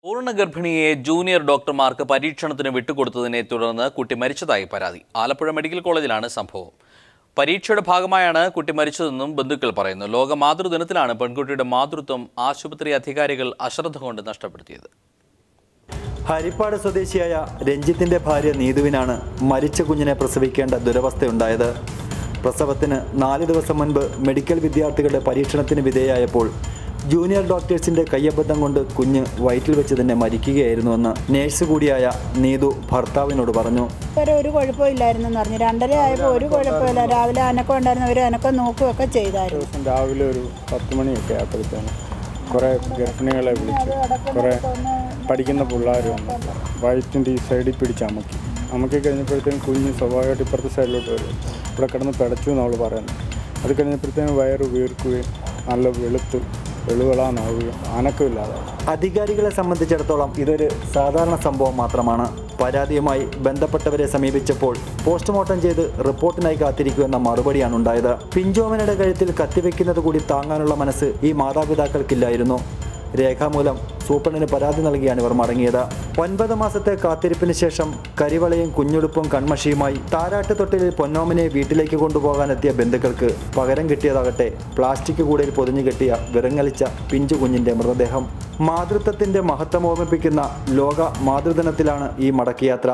പൂർണ്ണ ഗർഭിണിയെ ജൂനിയർ ഡോക്ടർമാർക്ക് പരീക്ഷണത്തിന് വിട്ടുകൊടുത്തതിനെ തുടർന്ന് കുട്ടി മരിച്ചതായി പരാതി ആലപ്പുഴ മെഡിക്കൽ കോളേജിലാണ് സംഭവം പരീക്ഷയുടെ ഭാഗമായാണ് കുട്ടി മരിച്ചതെന്നും ബന്ധുക്കൾ പറയുന്നു ലോക മാതൃദിനത്തിലാണ് പെൺകുട്ടിയുടെ മാതൃത്വം ആശുപത്രി അധികാരികൾ അശ്രദ്ധ കൊണ്ട് നഷ്ടപ്പെടുത്തിയത് ഹരിപ്പാട് സ്വദേശിയായ രഞ്ജിത്തിന്റെ ഭാര്യ നീതുവിനാണ് മരിച്ച കുഞ്ഞിനെ പ്രസവിക്കേണ്ട ദുരവസ്ഥയുണ്ടായത് പ്രസവത്തിന് നാല് ദിവസം മുൻപ് മെഡിക്കൽ വിദ്യാർത്ഥികളുടെ പരീക്ഷണത്തിന് വിധേയായപ്പോൾ ജൂനിയർ ഡോക്ടേഴ്സിന്റെ കയ്യബദ്ധം കൊണ്ട് കുഞ്ഞ് വയറ്റിൽ വെച്ച് തന്നെ മരിക്കുകയായിരുന്നുവെന്ന് നേഴ്സ് കൂടിയായ നീതു ഭർത്താവിനോട് പറഞ്ഞു വരെ ഒരു കുഴപ്പമില്ലായിരുന്നെന്ന് പറഞ്ഞു രണ്ടര ആയപ്പോൾ ഒരു കുഴപ്പമില്ല രാവിലെ അനക്കം ഉണ്ടായിരുന്നവർ അനക്കം നോക്കുകയൊക്കെ ചെയ്തായിരുന്നു ദിവസം രാവിലെ ഒരു പത്ത് മണിയൊക്കെ ആയപ്പോഴത്തേന് കുറേ ഗർഭിണികളെ വിളിച്ച് കുറേ പഠിക്കുന്ന പിള്ളേർ വന്നു വയറ്റിൻ്റെ ഈ സൈഡിൽ പിടിച്ച് അമക്കി അമക്കി കഴിഞ്ഞപ്പോഴത്തേനും കുഞ്ഞ് സ്വാഭാവികമായിട്ട് ഇപ്പുറത്തെ സൈഡിലോട്ട് വരും ഇവിടെ കിടന്ന് പിടച്ചു എന്ന് അവൾ പറയുന്നത് അത് കഴിഞ്ഞപ്പോഴത്തേനും വയറ് വീർക്കുകയും നല്ല വെളുത്ത് വെളുവിളാന്നാവുകയും അനക്കമില്ലാതെ അധികാരികളെ സംബന്ധിച്ചിടത്തോളം ഇതൊരു സാധാരണ സംഭവം മാത്രമാണ് പരാതിയുമായി ബന്ധപ്പെട്ടവരെ സമീപിച്ചപ്പോൾ പോസ്റ്റ്മോർട്ടം ചെയ്ത് റിപ്പോർട്ടിനായി കാത്തിരിക്കുമെന്ന മറുപടിയാണ് ഉണ്ടായത് പിഞ്ചോമനയുടെ കഴുത്തിൽ കത്തിവെക്കുന്നത് കൂടി താങ്ങാനുള്ള മനസ്സ് ഈ മാതാപിതാക്കൾക്കില്ലായിരുന്നു രേഖാമൂലം സൂപ്രണ്ടിന് പരാതി നൽകിയാണ് ഇവർ മടങ്ങിയത് ഒൻപത് മാസത്തെ കാത്തിരിപ്പിന് ശേഷം കരിവളയും കുഞ്ഞുടുപ്പും കൺമഷിയുമായി താരാട്ട് തൊട്ടിലിൽ പൊന്നോമനെ വീട്ടിലേക്ക് കൊണ്ടുപോകാനെത്തിയ ബന്ധുക്കൾക്ക് പകരം കിട്ടിയതാകട്ടെ പ്ലാസ്റ്റിക് കൂടയിൽ പൊതിഞ്ഞു കെട്ടിയ വിറങ്ങലിച്ച പിഞ്ചു കുഞ്ഞിന്റെ മൃതദേഹം മാതൃത്വത്തിന്റെ മഹത്വം ഓർമ്മിപ്പിക്കുന്ന ലോക മാതൃദിനത്തിലാണ് ഈ മടക്കയാത്ര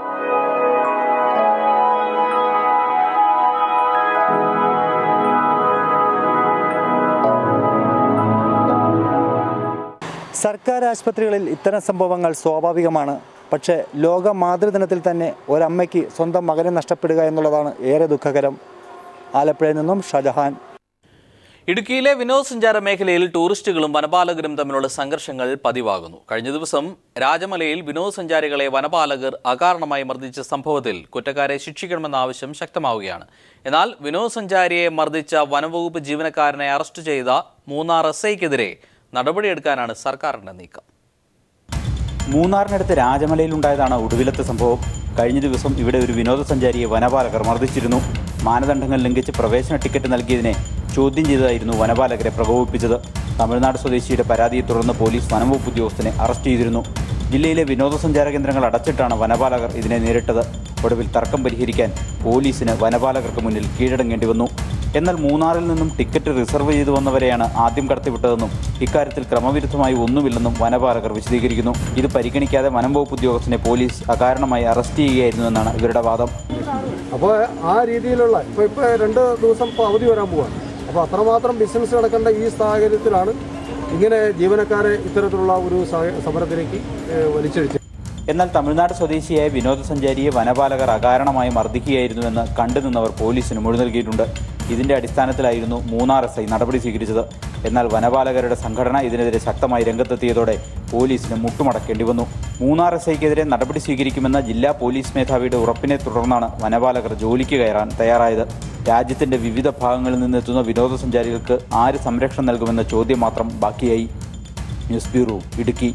സർക്കാർ ആശുപത്രികളിൽ ഇത്തരം സംഭവങ്ങൾ സ്വാഭാവികമാണ് പക്ഷേ ലോക മാതൃദിനത്തിൽ തന്നെ ഒരമ്മയ്ക്ക് സ്വന്തം മകനെ നഷ്ടപ്പെടുക എന്നുള്ളതാണ് ഏറെ ദുഃഖകരം ആലപ്പുഴയിൽ നിന്നും ഷജഹാൻ ഇടുക്കിയിലെ വിനോദസഞ്ചാര മേഖലയിൽ ടൂറിസ്റ്റുകളും വനപാലകരും തമ്മിലുള്ള സംഘർഷങ്ങൾ പതിവാകുന്നു കഴിഞ്ഞ ദിവസം രാജമലയിൽ വിനോദസഞ്ചാരികളെ വനപാലകർ അകാരണമായി മർദ്ദിച്ച സംഭവത്തിൽ കുറ്റക്കാരെ ശിക്ഷിക്കണമെന്ന ആവശ്യം ശക്തമാവുകയാണ് എന്നാൽ വിനോദസഞ്ചാരിയെ മർദ്ദിച്ച വനവകുപ്പ് ജീവനക്കാരനെ അറസ്റ്റ് ചെയ്ത മൂന്നാർ എസ് ഐക്കെതിരെ നടപടിയെടുക്കാനാണ് സർക്കാരിന്റെ നീക്കം മൂന്നാറിനടുത്ത് രാജമലയിലുണ്ടായതാണ് ഒടുവിലത്തെ സംഭവം കഴിഞ്ഞ ദിവസം ഇവിടെ ഒരു വിനോദസഞ്ചാരിയെ വനപാലകർ മർദ്ദിച്ചിരുന്നു മാനദണ്ഡങ്ങൾ ലംഘിച്ച് പ്രവേശന ടിക്കറ്റ് നൽകിയതിനെ ചോദ്യം ചെയ്തതായിരുന്നു വനപാലകരെ പ്രകോപിപ്പിച്ചത് തമിഴ്നാട് സ്വദേശിയുടെ പരാതിയെ തുടർന്ന് പോലീസ് വനംവകുപ്പ് ഉദ്യോഗസ്ഥനെ അറസ്റ്റ് ചെയ്തിരുന്നു ജില്ലയിലെ വിനോദസഞ്ചാര കേന്ദ്രങ്ങൾ അടച്ചിട്ടാണ് വനപാലകർ ഇതിനെ നേരിട്ടത് ഒടുവിൽ തർക്കം പരിഹരിക്കാൻ പോലീസിന് വനപാലകർക്ക് മുന്നിൽ കീഴടങ്ങേണ്ടി വന്നു എന്നാൽ മൂന്നാറിൽ നിന്നും ടിക്കറ്റ് റിസർവ് ചെയ്തു വന്നവരെയാണ് ആദ്യം കടത്തിവിട്ടതെന്നും ഇക്കാര്യത്തിൽ ക്രമവിരുദ്ധമായി ഒന്നുമില്ലെന്നും വനപാലകർ വിശദീകരിക്കുന്നു ഇത് പരിഗണിക്കാതെ വനം വകുപ്പ് ഉദ്യോഗസ്ഥനെ പോലീസ് അകാരണമായി അറസ്റ്റ് ചെയ്യുകയായിരുന്നുവെന്നാണ് ഇവരുടെ വാദം അപ്പോൾ ആ രീതിയിലുള്ള ഇപ്പോൾ ഇപ്പോൾ രണ്ട് ദിവസം ഇപ്പോൾ അവധി വരാൻ പോവാണ് അപ്പോൾ അത്രമാത്രം ബിസിനസ് നടക്കേണ്ട ഈ സാഹചര്യത്തിലാണ് ഇങ്ങനെ ജീവനക്കാരെ ഇത്തരത്തിലുള്ള ഒരു സഹ- സമരത്തിലേക്ക് ഏഹ്, വലിച്ചിഴച്ചത് എന്നാൽ തമിഴ്നാട് സ്വദേശിയായ വിനോദസഞ്ചാരിയെ വനപാലകർ അകാരണമായി മർദ്ദിക്കുകയായിരുന്നുവെന്ന് കണ്ടുനിന്നവർ പോലീസിന് മൊഴി നൽകിയിട്ടുണ്ട് ഇതിന്റെ അടിസ്ഥാനത്തിലായിരുന്നു മൂന്നാർ എസ് ഐ നടപടി സ്വീകരിച്ചത് എന്നാൽ വനപാലകരുടെ സംഘടന ഇതിനെതിരെ ശക്തമായി രംഗത്തെത്തിയതോടെ പോലീസിന് മുട്ടുമടക്കേണ്ടി വന്നു മൂന്നാർ എസ് ഐക്കെതിരെ നടപടി സ്വീകരിക്കുമെന്ന ജില്ലാ പോലീസ് മേധാവിയുടെ ഉറപ്പിനെ തുടർന്നാണ് വനപാലകർ ജോലിക്ക് കയറാൻ തയ്യാറായത് രാജ്യത്തിന്റെ വിവിധ ഭാഗങ്ങളിൽ നിന്നെത്തുന്ന വിനോദസഞ്ചാരികൾക്ക് ആര് സംരക്ഷണം നൽകുമെന്ന ചോദ്യം മാത്രം ബാക്കിയായി ന്യൂസ് ബ്യൂറോ ഇടുക്കി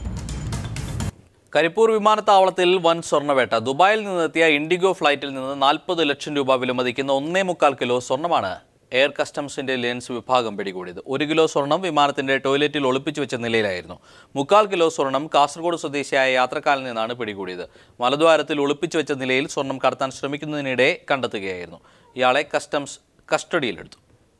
കരിപ്പൂർ വിമാനത്താവളത്തിൽ വൻ സ്വർണ്ണവേട്ട ദുബായിൽ നിന്നെത്തിയ ഇൻഡിഗോ ഫ്ലൈറ്റിൽ നിന്ന് നാൽപ്പത് ലക്ഷം രൂപ വിലമതിക്കുന്ന ഒന്നേ മുക്കാൽ കിലോ സ്വർണ്ണമാണ് എയർ കസ്റ്റംസ് ഇന്റലിജൻസ് വിഭാഗം പിടികൂടിയത് ഒരു കിലോ സ്വർണം വിമാനത്തിന്റെ ടോയ്ലറ്റിൽ ഒളിപ്പിച്ചു വെച്ച നിലയിലായിരുന്നു മുക്കാൽ കിലോ സ്വർണം കാസർഗോഡ് സ്വദേശിയായ യാത്രക്കാരിൽ നിന്നാണ് പിടികൂടിയത് മലദ്വാരത്തിൽ ഒളിപ്പിച്ചു വെച്ച നിലയിൽ സ്വർണം കടത്താൻ ശ്രമിക്കുന്നതിനിടെ കണ്ടെത്തുകയായിരുന്നു ഇയാളെ കസ്റ്റംസ് കസ്റ്റഡിയിലെടുത്തു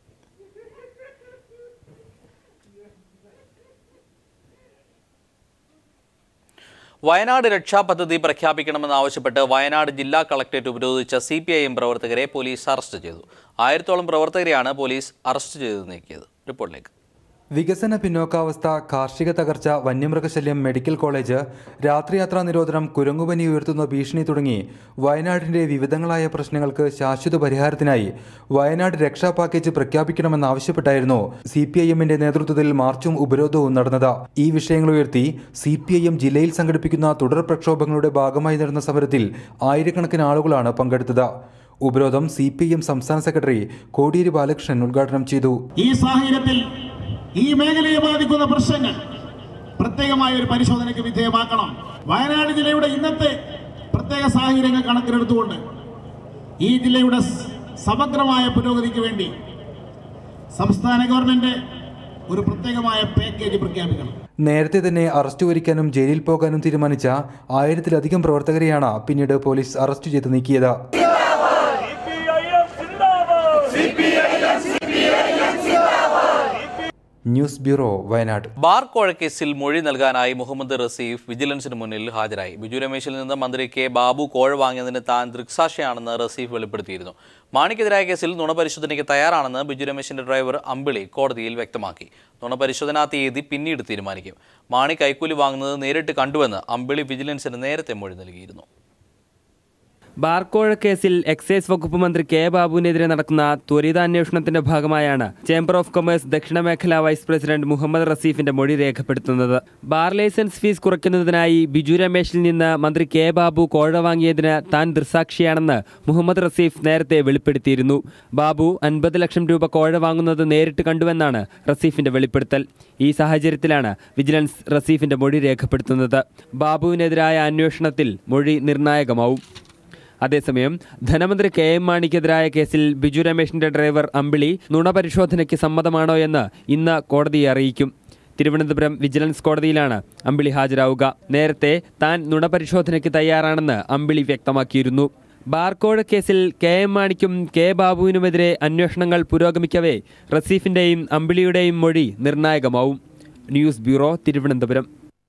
വയനാട് രക്ഷാപദ്ധതി പ്രഖ്യാപിക്കണമെന്നാവശ്യപ്പെട്ട് വയനാട് ജില്ലാ കളക്ടറേറ്റ് ഉപരോധിച്ച സി പി ഐ എം പ്രവർത്തകരെ പോലീസ് അറസ്റ്റ് ചെയ്തു ആയിരത്തോളം പ്രവർത്തകരെയാണ് പോലീസ് അറസ്റ്റ് ചെയ്ത് നീക്കിയത് റിപ്പോർട്ടിലേക്ക് വികസന പിന്നോക്കാവസ്ഥ കാർഷിക തകർച്ച വന്യമൃഗശല്യം മെഡിക്കൽ കോളേജ് രാത്രിയാത്രാ നിരോധനം കുരങ്ങുപനി ഉയർത്തുന്ന ഭീഷണി തുടങ്ങി വയനാടിന്റെ വിവിധങ്ങളായ പ്രശ്നങ്ങൾക്ക് ശാശ്വത പരിഹാരത്തിനായി വയനാട് രക്ഷാ പാക്കേജ് പ്രഖ്യാപിക്കണമെന്നാവശ്യപ്പെട്ടായിരുന്നു സി പി ഐ എമ്മിന്റെ നേതൃത്വത്തിൽ മാർച്ചും ഉപരോധവും നടന്നത് ഈ വിഷയങ്ങൾ ഉയർത്തി സി പി ഐ എം ജില്ലയിൽ സംഘടിപ്പിക്കുന്ന തുടർ പ്രക്ഷോഭങ്ങളുടെ ഭാഗമായി നടന്ന സമരത്തിൽ ആയിരക്കണക്കിന് ആളുകളാണ് പങ്കെടുത്തത് ഉപരോധം സി പി ഐ എം സംസ്ഥാന സെക്രട്ടറി കോടിയേരി ബാലകൃഷ്ണൻ ഉദ്ഘാടനം ചെയ്തു ഈ സാഹചര്യത്തിൽ ഈ മേഖലയെ ബാധിക്കുന്ന പ്രശ്നങ്ങൾ പ്രത്യേകമായ ഒരു പരിശോധനയ്ക്ക് വിധേയമാക്കണം വയനാട് ജില്ലയുടെ ഇന്നത്തെ പ്രത്യേക സാഹചര്യങ്ങൾ കണക്കിലെടുത്തുകൊണ്ട് ഈ ജില്ലയുടെ സ് സമഗ്രമായ പുരോഗതിക്ക് വേണ്ടി സംസ്ഥാന ഗവൺമെന്റ് ഒരു പ്രത്യേകമായ പാക്കേജ് പ്രഖ്യാപിക്കണം നേരത്തെ തന്നെ അറസ്റ്റ് വരിക്കാനും ജയിലിൽ പോകാനും തീരുമാനിച്ച ആയിരത്തിലധികം പ്രവർത്തകരെയാണ് പിന്നീട് പോലീസ് അറസ്റ്റ് ചെയ്ത് നീക്കിയത് ന്യൂസ് ബ്യൂറോ വയനാട് ബാർ കോഴക്കേസിൽ മൊഴി നൽകാനായി മുഹമ്മദ് റസീഫ് വിജിലൻസിന് മുന്നിൽ ഹാജരായി ബിജു രമേശിൽ നിന്ന് മന്ത്രി കെ ബാബു കോഴ വാങ്ങിയതിന് താൻ ദൃക്സാക്ഷിയാണെന്ന് റസീഫ് വെളിപ്പെടുത്തിയിരുന്നു മാണിക്കെതിരായ കേസിൽ നുണപരിശോധനയ്ക്ക് തയ്യാറാണെന്ന് ബിജു രമേശിന്റെ ഡ്രൈവർ അമ്പിളി കോടതിയിൽ വ്യക്തമാക്കി നുണപരിശോധനാ തീയതി പിന്നീട് തീരുമാനിക്കും മാണി കൈക്കൂലി വാങ്ങുന്നത് നേരിട്ട് കണ്ടുവെന്ന് അമ്പിളി വിജിലൻസിന് നേരത്തെ മൊഴി നൽകിയിരുന്നു ബാർക്കോഴ കേസിൽ എക്സൈസ് വകുപ്പ് മന്ത്രി കെ ബാബുവിനെതിരെ നടക്കുന്ന ത്വരിതാന്വേഷണത്തിന്റെ ഭാഗമായാണ് ചേംബർ ഓഫ് കൊമേഴ്സ് ദക്ഷിണ മേഖല വൈസ് പ്രസിഡന്റ് മുഹമ്മദ് റസീഫിന്റെ മൊഴി രേഖപ്പെടുത്തുന്നത് ബാർ ലൈസൻസ് ഫീസ് കുറയ്ക്കുന്നതിനായി ബിജു രമേശിൽ നിന്ന് മന്ത്രി കെ ബാബു കോഴ വാങ്ങിയതിന് താൻ ദൃസാക്ഷിയാണെന്ന് മുഹമ്മദ് റസീഫ് നേരത്തെ വെളിപ്പെടുത്തിയിരുന്നു ബാബു അൻപത് ലക്ഷം രൂപ കോഴ വാങ്ങുന്നത് നേരിട്ട് കണ്ടുവെന്നാണ് റസീഫിന്റെ വെളിപ്പെടുത്തൽ ഈ സാഹചര്യത്തിലാണ് വിജിലൻസ് റസീഫിന്റെ മൊഴി രേഖപ്പെടുത്തുന്നത് ബാബുവിനെതിരായ അന്വേഷണത്തിൽ മൊഴി നിർണായകമാവും അതേസമയം ധനമന്ത്രി കെ എം മാണിക്കെതിരായ കേസിൽ ബിജു രമേശിന്റെ ഡ്രൈവർ അമ്പിളി നുണപരിശോധനയ്ക്ക് സമ്മതമാണോ എന്ന് ഇന്ന് കോടതിയെ അറിയിക്കും തിരുവനന്തപുരം വിജിലൻസ് കോടതിയിലാണ് അമ്പിളി ഹാജരാവുക നേരത്തെ താൻ നുണപരിശോധനയ്ക്ക് തയ്യാറാണെന്ന് അമ്പിളി വ്യക്തമാക്കിയിരുന്നു ബാർക്കോഴ കേസിൽ കെ എം മാണിക്കും കെ ബാബുവിനുമെതിരെ അന്വേഷണങ്ങൾ പുരോഗമിക്കവേ റസീഫിന്റെയും അമ്പിളിയുടെയും മൊഴി നിർണായകമാവും ന്യൂസ് ബ്യൂറോ തിരുവനന്തപുരം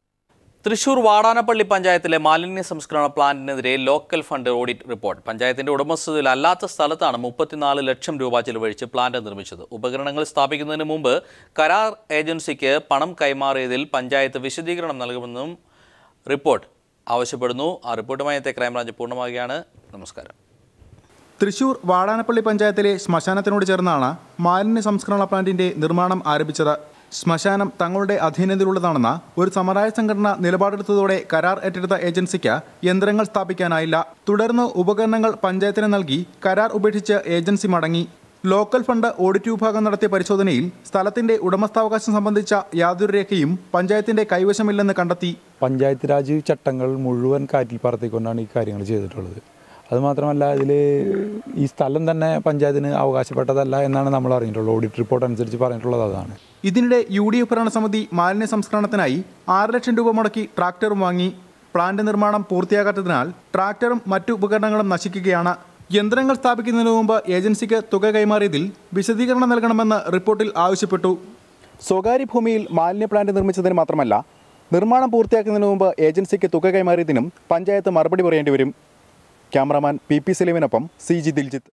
തൃശൂർ വാടാനപ്പള്ളി പഞ്ചായത്തിലെ മാലിന്യ സംസ്കരണ പ്ലാന്റിനെതിരെ ലോക്കൽ ഫണ്ട് ഓഡിറ്റ് റിപ്പോർട്ട് പഞ്ചായത്തിന്റെ ഉടമസ്ഥതയിൽ അല്ലാത്ത സ്ഥലത്താണ് മുപ്പത്തിനാല് ലക്ഷം രൂപ ചിലവഴിച്ച് പ്ലാന്റ് നിർമ്മിച്ചത് ഉപകരണങ്ങൾ സ്ഥാപിക്കുന്നതിന് മുമ്പ് കരാർ ഏജൻസിക്ക് പണം കൈമാറിയതിൽ പഞ്ചായത്ത് വിശദീകരണം നൽകുമെന്നും റിപ്പോർട്ട് ആവശ്യപ്പെടുന്നു ആ റിപ്പോർട്ടുമായി എത്തിയ ക്രൈംബ്രാഞ്ച് പൂർണ്ണമാകുകയാണ് നമസ്കാരം തൃശൂർ വാടാനപ്പള്ളി പഞ്ചായത്തിലെ ശ്മശാനത്തിനോട് ചേർന്നാണ് മാലിന്യ സംസ്കരണ പ്ലാന്റിന്റെ നിർമ്മാണം ആരംഭിച്ചത് ശ്മശാനം തങ്ങളുടെ അധീനതയിലുള്ളതാണെന്ന ഒരു സമരായ സംഘടന നിലപാടെടുത്തതോടെ കരാർ ഏറ്റെടുത്ത ഏജൻസിക്ക് യന്ത്രങ്ങൾ സ്ഥാപിക്കാനായില്ല തുടർന്ന് ഉപകരണങ്ങൾ പഞ്ചായത്തിന് നൽകി കരാർ ഉപേക്ഷിച്ച് ഏജൻസി മടങ്ങി ലോക്കൽ ഫണ്ട് ഓഡിറ്റ് വിഭാഗം നടത്തിയ പരിശോധനയിൽ സ്ഥലത്തിന്റെ ഉടമസ്ഥാവകാശം സംബന്ധിച്ച യാതൊരു രേഖയും പഞ്ചായത്തിന്റെ കൈവശമില്ലെന്ന് കണ്ടെത്തി പഞ്ചായത്ത് രാജ് ചട്ടങ്ങൾ മുഴുവൻ കാറ്റിൽ പറത്തിക്കൊണ്ടാണ് ഈ കാര്യങ്ങൾ ചെയ്തിട്ടുള്ളത് അതുമാത്രമല്ല ഇതിൽ ഈ സ്ഥലം തന്നെ പഞ്ചായത്തിന് അവകാശപ്പെട്ടതല്ല എന്നാണ് നമ്മൾ അറിഞ്ഞിട്ടുള്ളത് ഓഡിറ്റ് റിപ്പോർട്ട് അനുസരിച്ച് പറഞ്ഞിട്ടുള്ളത് അതാണ് ഇതിനിടെ യു ഡി എഫ് ഭരണസമിതി മാലിന്യ സംസ്കരണത്തിനായി ആറ് ലക്ഷം രൂപ മുടക്കി ട്രാക്ടറും വാങ്ങി പ്ലാന്റ് നിർമ്മാണം പൂർത്തിയാകാത്തതിനാൽ ട്രാക്ടറും മറ്റു ഉപകരണങ്ങളും നശിക്കുകയാണ് യന്ത്രങ്ങൾ സ്ഥാപിക്കുന്നതിന് മുമ്പ് ഏജൻസിക്ക് തുക കൈമാറിയതിൽ വിശദീകരണം നൽകണമെന്ന് റിപ്പോർട്ടിൽ ആവശ്യപ്പെട്ടു സ്വകാര്യ ഭൂമിയിൽ മാലിന്യ പ്ലാന്റ് നിർമ്മിച്ചതിന് മാത്രമല്ല നിർമ്മാണം പൂർത്തിയാക്കുന്നതിന് മുമ്പ് ഏജൻസിക്ക് തുക കൈമാറിയതിനും പഞ്ചായത്ത് മറുപടി പറയേണ്ടി വരും ക്യാമറാമാൻ പി പി സലീമിനൊപ്പം സി ജി ദിൽജിത്ത്